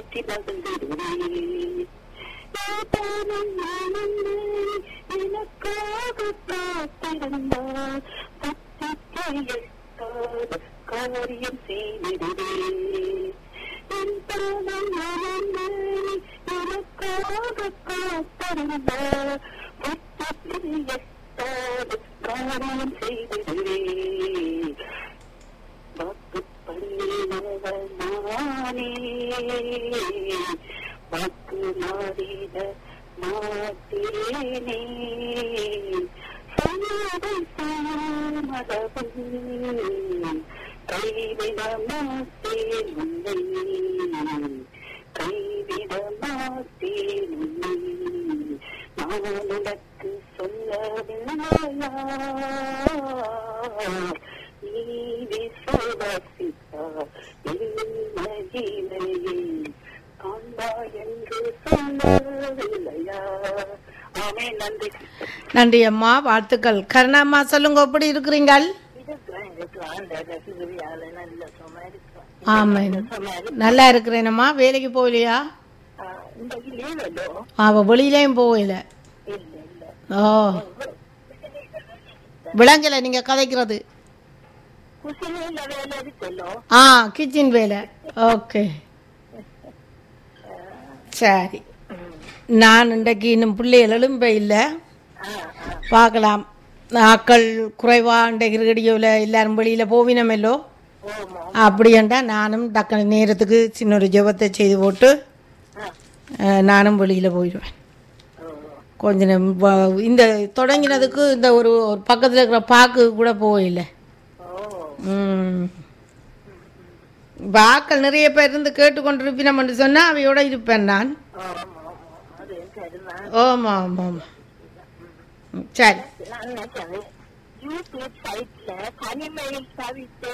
போற்றி மகிழ்ந்திடுவேன் ஏதானும் நானென்னை எனக்காக காத்திருந்தார் பத்திக்கு எட்டாத காரியம் செய்திடுவேன் என் தானம் நானென்னை எனக்காக காத்திருந்தார் பத்திக்கு எட்டாத காரியம் செய்திடுவேன் வாக்கு பண்ணினவர் நானே வாக்கு மாறிட மாட்டேனே சொன்னதை சாமரவும் கைவிட மாட்டேன் உன்னை கைவிட மாட்டேன் உன்னை நான் உனக்கு சொல்லவில்லையா நீ விசுவாசித்தார் மகிமையை காண்பா என்று சொல்லவில்லையா ஆமே நன்றி நன்றி அம்மா வாழ்த்துக்கள் கருணாம்மா சொல்லுங்க எப்படி இருக்கிறீங்கள் இதுதான் எங்களுக்கு ஆண்ட ரசிகரியால நல்ல சும்மா இருக்கிறோம் ஆமாம் சும்மா நல்லா இருக்கிறேனம்மா வேலைக்கு போகலையா இந்த லீவலோ அவ வெளியிலையும் போகல இல்ல இல்ல ஓ விளங்கலை நீங்கள் கதைக்கிறது குசிலையில வேலை இருக்கല്ലോ ஆ கிச்சன் வேலை ஓகே சரி நான் இன்றைக்கு இன்னும் பிள்ளைகள் எழும்ப இல்லை பார்க்கலாம் ஆக்கள் குறைவாக இன்றைக்கு ரேடியோவில் எல்லாரும் வெளியில் போவினமெல்லோ ஓமோ அப்படியண்டா நானும் டக்குனு நேரத்துக்கு சின்ன ஒரு ஜெபத்தை செய்து போட்டு அஹ், நானும் வெளியில் போயிடுவேன் கொஞ்ச நேரம் வ- இந்த தொடங்கினதுக்கு இந்த ஒரு ஒரு பக்கத்தில் இருக்கிற பாக்கு கூட போகல ஓ ம் வாக்கள் நிறைய பேர் இருந்து கேட்டுக்கொண்டிருப்பினோம்னு சொன்னால் அவையோட இருப்பேன் நான் ஆமா ஆமா அது சரிதான் ஆமாம் ஆமாம் ஆமாம் ம், சரி நான் நினைச்சேன் யூடியூப் சைட்ல தனிமையில் தவித்து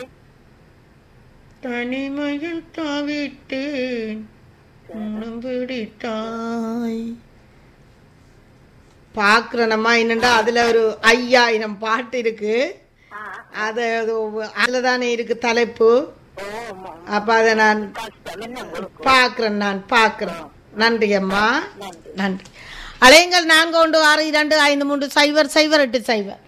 தனிமையில் தாவிட்டேன் உன்னம் பிடித்தாய் பார்க்குறேனம்மா என்னண்டா அதில் ஒரு ஐயாயிரம் பாட்டு இருக்கு அது அதில் தானே இருக்கு தலைப்பு ஓமா அப்போ அதை நான் கஷ்டம் என்ன உங்களுக்கு பார்க்குறேன் நான் பார்க்குறேன் நன்றி அம்மா நன்றி நன்றி அலையுங்கள் நான்கு ஒன்று ஆறு இரண்டு ஐந்து மூன்று சைபர் சைபர் எட்டு சைபர்